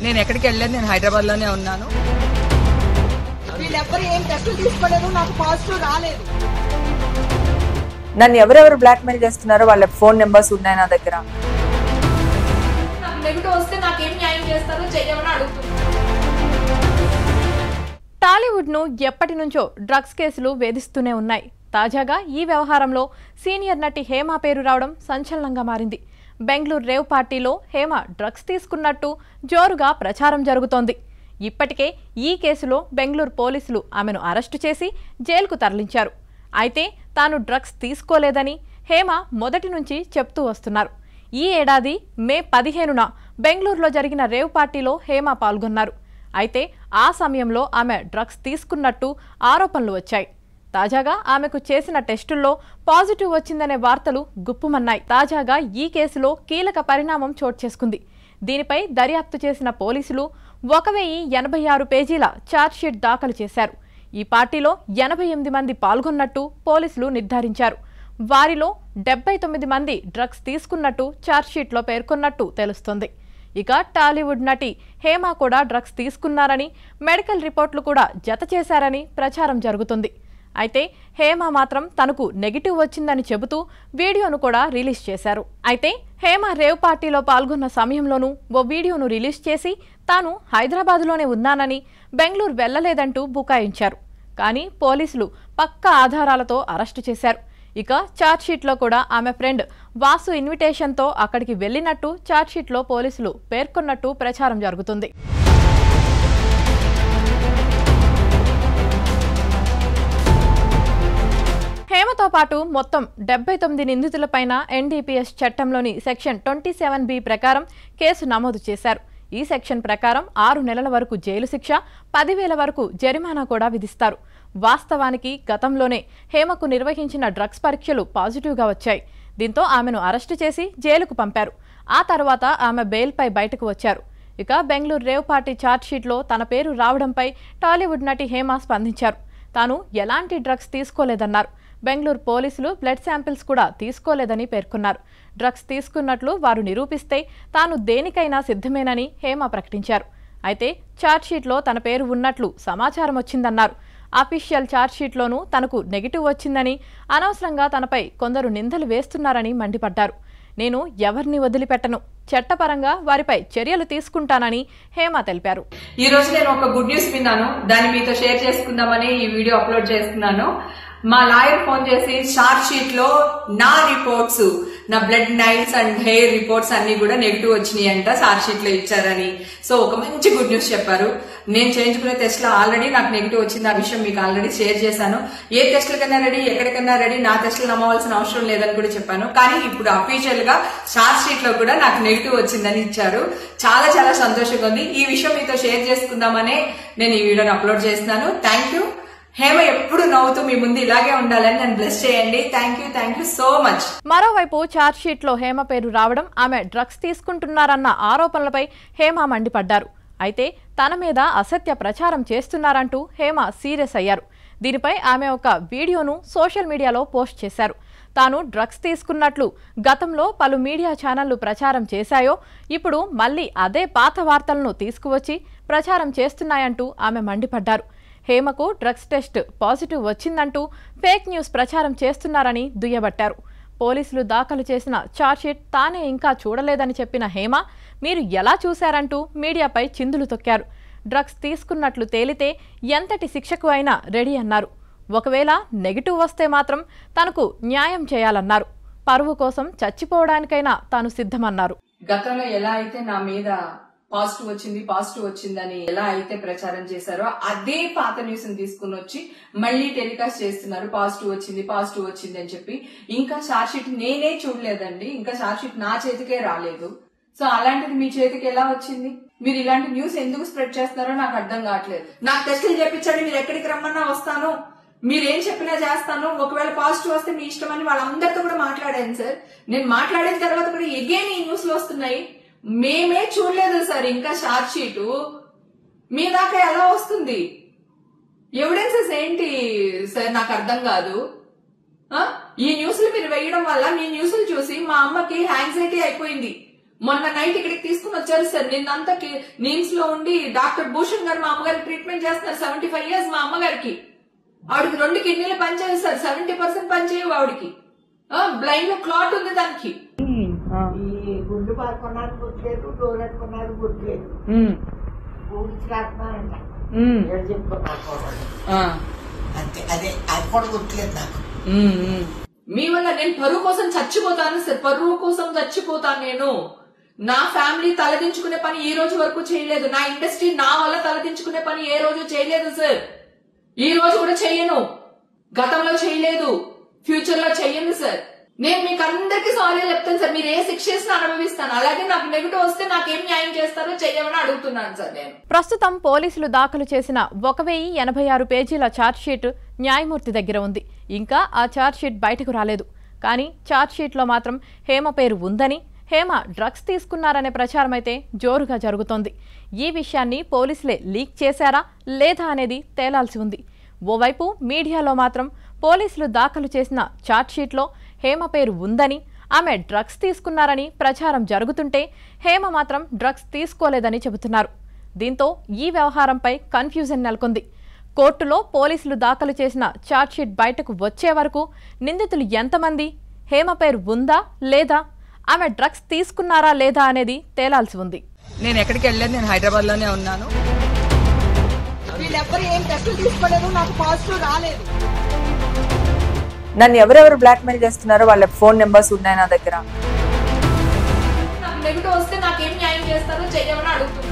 నేను ఎక్కడికి వెళ్ళలేదు నేను హైదరాబాద్ లోనే ఉన్నాను వీళ్ళెవ్వరు ఏం టెస్టులు తీసుకోలేదు నాకు పాజిటివ్ రాలేదు నన్ను ఎవరెవరు బ్లాక్ మెయిల్ చేస్తున్నారో వాళ్ళ ఫోన్ నెంబర్స్ ఉన్నాయి నా దగ్గర నాకు నెగిటివ్ వస్తే నాకేం న్యాయం చేస్తారో చెయ్యమని అడుగుతున్నాను టాలీవుడ్ను ఎప్పటి నుంచో డ్రగ్స్ కేసులు వేధిస్తూనే ఉన్నాయి తాజాగా ఈ వ్యవహారంలో సీనియర్ నటి హేమ పేరు రావడం సంచలనంగా మారింది బెంగళూరు రేవ్ పార్టీలో హేమ డ్రగ్స్ తీసుకున్నట్టు జోరుగా ప్రచారం జరుగుతోంది ఇప్పటికే ఈ కేసులో బెంగళూరు పోలీసులు ఆమెను అరెస్టు చేసి జైలుకు తరలించారు అయితే తాను డ్రగ్స్ తీసుకోలేదని హేమ మొదటి నుంచి చెప్తూ వస్తున్నారు ఈ ఏడాది మే పదిహేనున బెంగళూరులో జరిగిన రేవ్ పార్టీలో హేమ పాల్గొన్నారు అయితే ఆ సమయంలో ఆమె డ్రగ్స్ తీసుకున్నట్టు ఆరోపణలు వచ్చాయి తాజాగా ఆమెకు చేసిన టెస్టుల్లో పాజిటివ్ వచ్చిందనే వార్తలు గుప్పుమన్నాయి తాజాగా ఈ కేసులో కీలక పరిణామం చోటు చేసుకుంది దీనిపై దర్యాప్తు చేసిన పోలీసులు ఒక వెయ్యి ఎనభై ఆరు పేజీల ఛార్జ్షీట్ దాఖలు చేశారు ఈ పార్టీలో ఎనభై ఎనిమిది మంది పాల్గొన్నట్టు పోలీసులు నిర్ధారించారు వారిలో డెబ్బై తొమ్మిది మంది డ్రగ్స్ తీసుకున్నట్టు ఛార్జ్షీట్లో పేర్కొన్నట్టు తెలుస్తోంది ఇక టాలీవుడ్ నటి హేమ కూడా డ్రగ్స్ తీసుకున్నారని మెడికల్ రిపోర్ట్లు కూడా జత చేశారని ప్రచారం జరుగుతుంది అయితే హేమ మాత్రం తనకు నెగిటివ్ వచ్చిందని చెబుతూ వీడియోను కూడా రిలీజ్ చేశారు అయితే హేమ రేవ్ పార్టీలో పాల్గొన్న సమయంలోనూ ఓ వీడియోను రిలీజ్ చేసి తాను హైదరాబాదులోనే ఉన్నానని బెంగళూరు వెళ్లలేదంటూ బుకాయించారు కానీ పోలీసులు పక్కా ఆధారాలతో అరెస్టు చేశారు ఇక ఛార్జ్షీట్లో కూడా ఆమె ఫ్రెండ్ వాసు ఇన్విటేషన్తో అక్కడికి వెళ్ళినట్టు ఛార్జ్షీట్లో పోలీసులు పేర్కొన్నట్టు ప్రచారం జరుగుతుంది హేమతో పాటు మొత్తం డెబ్బై తొమ్మిది నిందితులపైన ఎన్డీపీఎస్ చట్టంలోని సెక్షన్ ట్వంటీ సెవెన్ బి ప్రకారం కేసు నమోదు చేశారు ఈ సెక్షన్ ప్రకారం ఆరు నెలల వరకు జైలు శిక్ష పదివేల వరకు జరిమానా కూడా విధిస్తారు వాస్తవానికి గతంలోనే హేమకు నిర్వహించిన డ్రగ్స్ పరీక్షలు పాజిటివ్గా వచ్చాయి దీంతో ఆమెను అరెస్టు చేసి జైలుకు పంపారు ఆ తర్వాత ఆమె బెయిల్పై బయటకు వచ్చారు ఇక బెంగళూరు రేవ్ పార్టీ ఛార్జ్షీట్లో తన పేరు రావడంపై టాలీవుడ్ నటి హేమ స్పందించారు తాను ఎలాంటి డ్రగ్స్ తీసుకోలేదన్నారు బెంగళూరు పోలీసులు బ్లడ్ శాంపిల్స్ కూడా తీసుకోలేదని పేర్కొన్నారు డ్రగ్స్ తీసుకున్నట్లు వారు నిరూపిస్తే తాను దేనికైనా సిద్ధమేనని హేమ ప్రకటించారు అయితే ఛార్జ్షీట్లో తన పేరు ఉన్నట్లు సమాచారం వచ్చిందన్నారు అఫీషియల్ ఛార్జ్షీట్లోనూ తనకు నెగిటివ్ వచ్చిందని అనవసరంగా తనపై కొందరు నిందలు వేస్తున్నారని మండిపడ్డారు నేను ఎవరిని వదిలిపెట్టను చట్టపరంగా వారిపై చర్యలు తీసుకుంటానని హేమ తెలిపారు ఈ రోజు నేను ఒక గుడ్ న్యూస్ విన్నాను దాన్ని మీతో షేర్ చేసుకుందామని ఈ వీడియో అప్లోడ్ చేస్తున్నాను మా లాయర్ ఫోన్ చేసి చార్జ్ షీట్ లో నా రిపోర్ట్స్ నా blood nails and hair reports అన్ని కూడా నెగిటివ్ వచ్చినాయి అంట చార్జ్ షీట్ లో ఇచ్చారని సో ఒక మంచి గుడ్ న్యూస్ చెప్పారు నేను చేయించుకునే టెస్ట్ లో ఆల్రెడీ నాకు నెగిటివ్ వచ్చింది ఆ విషయం మీకు ఆల్రెడీ షేర్ చేశాను ఏ టెస్ట్లకైనా రెడీ ఎక్కడికైనా రెడీ నా టెస్టులు నమ్మవలసిన అవసరం లేదని కూడా చెప్పాను కానీ ఇప్పుడు అఫీషియల్ గా చార్జ్ షీట్ లో కూడా నాకు నెగిటివ్ వచ్చిందని ఇచ్చారు చాలా చాలా సంతోషంగా ఉంది ఈ విషయం మీతో షేర్ చేసుకుందామనే నేను ఈ వీడియోని అప్లోడ్ చేస్తున్నాను థ్యాంక్ యూ హేమ ఎప్పుడు నవ్వుతూ మీ ముందు ఇలాగే ఉండాలని నన్ను బ్లెస్ చేయండి thank you thank you so much మరోవైపు ఛార్జ్షీట్లో హేమ పేరు రావడం ఆమె డ్రగ్స్ తీసుకుంటున్నారన్న ఆరోపణలపై హేమ మండిపడ్డారు అయితే తన మీద అసత్య ప్రచారం చేస్తున్నారంటూ హేమ సీరియస్ అయ్యారు దీనిపై ఆమె ఒక వీడియోను సోషల్ మీడియాలో పోస్ట్ చేశారు తాను డ్రగ్స్ తీసుకున్నట్లు గతంలో పలు మీడియా ఛానళ్లు ప్రచారం చేశాయో ఇప్పుడు మళ్ళీ అదే పాత వార్తలను తీసుకువచ్చి ప్రచారం చేస్తున్నాయంటూ ఆమె మండిపడ్డారు హేమకు డ్రగ్స్ టెస్ట్ పాజిటివ్ వచ్చిందంటూ ఫేక్ న్యూస్ ప్రచారం చేస్తున్నారని దుయ్యబట్టారు పోలీసులు దాఖలు చేసిన ఛార్జ్షీట్ తానే ఇంకా చూడలేదని చెప్పిన హేమ మీరు ఎలా చూశారంటూ మీడియాపై చిందులు తొక్కారు డ్రగ్స్ తీసుకున్నట్లు తేలితే ఎంతటి శిక్షకు అయినా రెడీ అన్నారు ఒకవేళ నెగిటివ్ వస్తే మాత్రం తనకు న్యాయం చేయాలన్నారు పరువు కోసం చచ్చిపోవడానికైనా తాను సిద్ధమన్నారు గతంలో ఎలా అయితే నా మీద పాజిటివ్ వచ్చింది పాజిటివ్ వచ్చిందని ఎలా అయితే ప్రచారం చేశారో అదే పాత న్యూస్ ని తీసుకుని వచ్చి మళ్ళీ టెలికాస్ట్ చేస్తున్నారు పాజిటివ్ వచ్చింది పాజిటివ్ వచ్చింది అని చెప్పి ఇంకా షార్ట్షీట్ నేనే చూడలేదండి ఇంకా షార్ట్షీట్ నా చేతికే రాలేదు సో అలాంటిది మీ చేతికి ఎలా వచ్చింది మీరు ఇలాంటి న్యూస్ ఎందుకు స్ప్రెడ్ చేస్తున్నారో నాకు అర్థం కావట్లేదు నాకు టెస్టులు చేపించండి మీరు ఎక్కడికి రమ్మన్నా వస్తాను మీరేం చెప్పినా చేస్తాను ఒకవేళ పాజిటివ్ వస్తే మీ ఇష్టం అని వాళ్ళందరితో కూడా మాట్లాడాను సార్ నేను మాట్లాడిన తర్వాత కూడా ఎగైన్ ఈ న్యూస్ లో వస్తున్నాయి మేమే చూడలేదు సార్ ఇంకా షార్ట్ షీటు మీ దాకా ఎలా వస్తుంది ఎవిడెన్సెస్ ఏంటి సార్ నాకు అర్థం కాదు ఆ? ఈ న్యూస్లు మీరు వేయడం వల్ల మీ న్యూస్లు చూసి మా అమ్మకి యాంగ్జైటీ అయిపోయింది మొన్న నైట్ ఇక్కడికి తీసుకుని వచ్చారు సార్ నిన్నంతా నీమ్స్ లో ఉండి డాక్టర్ భూషణ్ గారు మా అమ్మగారికి ట్రీట్మెంట్ చేస్తున్నారు సెవెంటీ ఫైవ్ ఇయర్స్ మా అమ్మగారికి ఆవిడకి రెండు కిడ్నీలు పనిచేయవు సార్ సెవెంటీ పర్సెంట్ పనిచేయవు ఆవిడకి బ్లైండ్ లో క్లాట్ ఉంది దానికి ఈ గుండు పాడుకున్నారు గుర్తులేదు డోర్ పెట్టుకున్నారు గుర్తులేదు ఊరికి రాస్తున్నారంట ఏడు చెప్పుకున్నారు అంతే అదే అది కూడా గుర్తులేదు నాకు మీ వల్ల నేను పరువు కోసం చచ్చిపోతాను సార్ పరువు కోసం చచ్చిపోతాను నేను నా ఫ్యామిలీ తలదించుకునే పని ఈ రోజు వరకు చేయలేదు నా ఇండస్ట్రీ నా వల్ల తలదించుకునే పని ఏ రోజు చేయలేదు సార్ ఈ రోజు కూడా చెయ్యను గతంలో చేయలేదు ఫ్యూచర్ లో చెయ్యను సార్ నేను మీకు అందరికీ సారీ చెప్తాను సార్ మీరు ఏ శిక్ష చేసినా అనుభవిస్తాను అలాగే నాకు నెగిటివ్ వస్తే నాకేం న్యాయం చేస్తారో చెయ్యమని అడుగుతున్నాను సార్ నేను ప్రస్తుతం పోలీసులు దాఖలు చేసిన ఒక వెయ్యి ఎనభై ఆరు పేజీల ఛార్జ్షీట్ న్యాయమూర్తి దగ్గర ఉంది ఇంకా ఆ ఛార్జ్షీట్ బయటకు రాలేదు కానీ ఛార్జ్షీట్లో మాత్రం హేమ పేరు ఉందని హేమ డ్రగ్స్ తీసుకున్నారనే ప్రచారం అయితే జోరుగా జరుగుతోంది ఈ విషయాన్ని పోలీసులే లీక్ చేశారా లేదా అనేది తేలాల్సి ఉంది ఓవైపు మీడియాలో మాత్రం పోలీసులు దాఖలు చేసిన ఛార్జ్షీట్లో హేమ పేరు ఉందని ఆమె డ్రగ్స్ తీసుకున్నారని ప్రచారం జరుగుతుంటే హేమ మాత్రం డ్రగ్స్ తీసుకోలేదని చెబుతున్నారు దీంతో ఈ వ్యవహారంపై కన్ఫ్యూజన్ నెలకొంది కోర్టులో పోలీసులు దాఖలు చేసిన ఛార్జ్షీట్ బయటకు వచ్చే వరకు నిందితులు ఎంతమంది హేమ పేరు ఉందా లేదా ఆమె డ్రగ్స్ తీసుకున్నారా లేదా అనేది తేలాల్సి ఉంది నేను ఎక్కడికి వెళ్ళలేదు నేను హైదరాబాద్ లోనే ఉన్నాను వీళ్ళెవ్వరు ఏం టెస్టులు తీసుకోలేదు నాకు పాజిటివ్ రాలేదు నన్ను ఎవరెవరు బ్లాక్ మెయిల్ చేస్తున్నారో వాళ్ళ ఫోన్ నెంబర్స్ ఉన్నాయి నా దగ్గర నాకు నెగిటివ్ వస్తే నాకేం న్యాయం చేస్తారో చెయ్యమని అడుగుతున్నాను